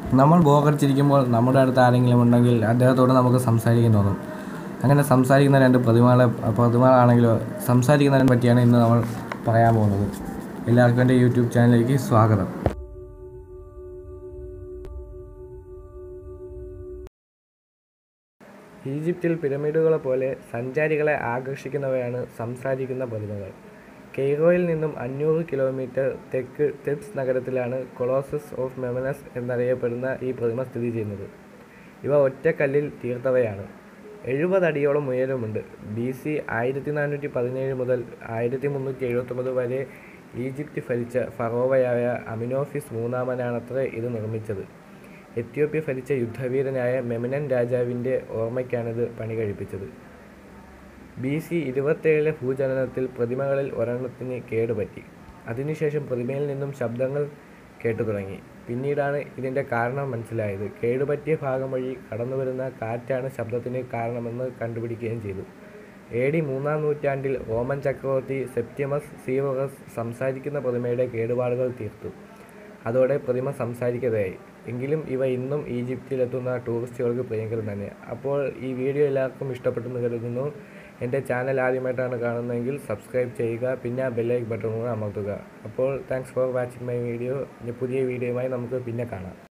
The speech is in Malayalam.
നമ്മൾ ബോറടിച്ചിരിക്കുമ്പോൾ നമ്മുടെ അടുത്ത് ആരെങ്കിലും ഉണ്ടെങ്കിൽ അദ്ദേഹത്തോട് നമുക്ക് സംസാരിക്കാൻ തോന്നും അങ്ങനെ സംസാരിക്കുന്ന രണ്ട് പ്രതിമകളെ പ്രതിമകളാണെങ്കിലോ സംസാരിക്കുന്നതിനെ പറ്റിയാണ് ഇന്ന് നമ്മൾ പറയാൻ പോകുന്നത് എല്ലാവർക്കും എൻ്റെ യൂട്യൂബ് ചാനലിലേക്ക് സ്വാഗതം ഈജിപ്തിൽ പിരമിഡുകളെ പോലെ സഞ്ചാരികളെ ആകർഷിക്കുന്നവയാണ് സംസാരിക്കുന്ന പ്രതിമകൾ കെയ്റോയിൽ നിന്നും അഞ്ഞൂറ് കിലോമീറ്റർ തെക്ക് തെബ്സ് നഗരത്തിലാണ് കൊളോസസ് ഓഫ് മെമനസ് എന്നറിയപ്പെടുന്ന ഈ പ്രതിമ സ്ഥിതി ചെയ്യുന്നത് ഇവ ഒറ്റക്കല്ലിൽ തീർത്തവയാണ് എഴുപത് അടിയോളം ഉയരമുണ്ട് ബി സി ആയിരത്തി നാനൂറ്റി പതിനേഴ് മുതൽ ആയിരത്തി മുന്നൂറ്റി എഴുപത്തൊമ്പത് വരെ ഈജിപ്ത് ഭരിച്ച ഫറോവയായ അമിനോഫിസ് മൂന്നാമനാണത്രേ ഇത് നിർമ്മിച്ചത് എത്യോപ്യ ഭരിച്ച യുദ്ധവീരനായ മെമനൻ രാജാവിൻ്റെ ഓർമ്മയ്ക്കാണിത് പണി കഴിപ്പിച്ചത് ബി സി ഇരുപത്തേഴിലെ ഭൂചലനത്തിൽ പ്രതിമകളിൽ ഒരെണ്ണത്തിന് കേടുപറ്റി അതിനുശേഷം പ്രതിമയിൽ നിന്നും ശബ്ദങ്ങൾ കേട്ടു തുടങ്ങി പിന്നീടാണ് ഇതിൻ്റെ കാരണം മനസ്സിലായത് കേടുപറ്റിയ ഭാഗം വഴി കടന്നുവരുന്ന കാറ്റാണ് ശബ്ദത്തിന് കാരണമെന്ന് കണ്ടുപിടിക്കുകയും ചെയ്തു എ ഡി മൂന്നാം നൂറ്റാണ്ടിൽ റോമൻ ചക്രവർത്തി സെപ്റ്റിമസ് സീവറസ് സംസാരിക്കുന്ന പ്രതിമയുടെ കേടുപാടുകൾ തീർത്തു അതോടെ പ്രതിമ സംസാരിക്കാതെയായി എങ്കിലും ഇവ ഇന്നും ഈജിപ്തിലെത്തുന്ന ടൂറിസ്റ്റുകൾക്ക് പ്രിയങ്കരം തന്നെ അപ്പോൾ ഈ വീഡിയോ എല്ലാവർക്കും ഇഷ്ടപ്പെട്ടെന്ന് കരുതുന്നു എൻ്റെ ചാനൽ ആദ്യമായിട്ടാണ് കാണുന്നതെങ്കിൽ സബ്സ്ക്രൈബ് ചെയ്യുക പിന്നെ ആ ബെല്ലൈക്ക് ബട്ടൺ കൂടെ അമർത്തുക അപ്പോൾ thanks for watching my video ഇനി പുതിയ വീഡിയോയുമായി നമുക്ക് പിന്നെ കാണാം